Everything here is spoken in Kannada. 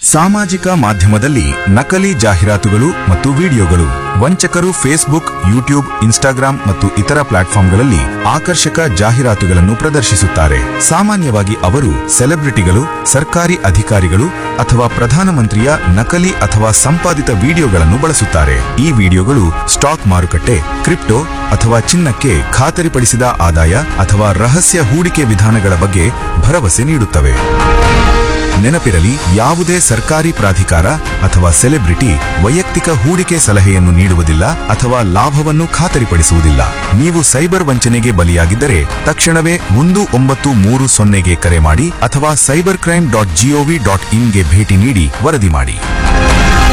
ಸಾಮಾಜಿಕ ಮಾಧ್ಯಮದಲ್ಲಿ ನಕಲಿ ಜಾಹೀರಾತುಗಳು ಮತ್ತು ವಿಡಿಯೋಗಳು ವಂಚಕರು ಫೇಸ್ಬುಕ್ ಯೂಟ್ಯೂಬ್ ಇನ್ಸ್ಟಾಗ್ರಾಂ ಮತ್ತು ಇತರ ಪ್ಲಾಟ್ಫಾರ್ಮ್ಗಳಲ್ಲಿ ಆಕರ್ಷಕ ಜಾಹೀರಾತುಗಳನ್ನು ಪ್ರದರ್ಶಿಸುತ್ತಾರೆ ಸಾಮಾನ್ಯವಾಗಿ ಅವರು ಸೆಲೆಬ್ರಿಟಿಗಳು ಸರ್ಕಾರಿ ಅಧಿಕಾರಿಗಳು ಅಥವಾ ಪ್ರಧಾನಮಂತ್ರಿಯ ನಕಲಿ ಅಥವಾ ಸಂಪಾದಿತ ವಿಡಿಯೋಗಳನ್ನು ಬಳಸುತ್ತಾರೆ ಈ ವಿಡಿಯೋಗಳು ಸ್ಟಾಕ್ ಮಾರುಕಟ್ಟೆ ಕ್ರಿಪ್ಟೋ ಅಥವಾ ಚಿನ್ನಕ್ಕೆ ಖಾತರಿಪಡಿಸಿದ ಆದಾಯ ಅಥವಾ ರಹಸ್ಯ ಹೂಡಿಕೆ ವಿಧಾನಗಳ ಬಗ್ಗೆ ಭರವಸೆ ನೀಡುತ್ತವೆ ನೆನಪಿರಲಿ ಯಾವುದೇ ಸರ್ಕಾರಿ ಪ್ರಾಧಿಕಾರ ಅಥವಾ ಸೆಲೆಬ್ರಿಟಿ ವೈಯಕ್ತಿಕ ಹೂಡಿಕೆ ಸಲಹೆಯನ್ನು ನೀಡುವುದಿಲ್ಲ ಅಥವಾ ಲಾಭವನ್ನು ಖಾತರಿಪಡಿಸುವುದಿಲ್ಲ ನೀವು ಸೈಬರ್ ವಂಚನೆಗೆ ಬಲಿಯಾಗಿದ್ದರೆ ತಕ್ಷಣವೇ ಒಂದು ಒಂಬತ್ತು ಮೂರು ಸೊನ್ನೆಗೆ ಕರೆ ಮಾಡಿ ಅಥವಾ cyber crime dot gov dot ಇನ್ಗೆ ಭೇಟಿ ನೀಡಿ ವರದಿ ಮಾಡಿ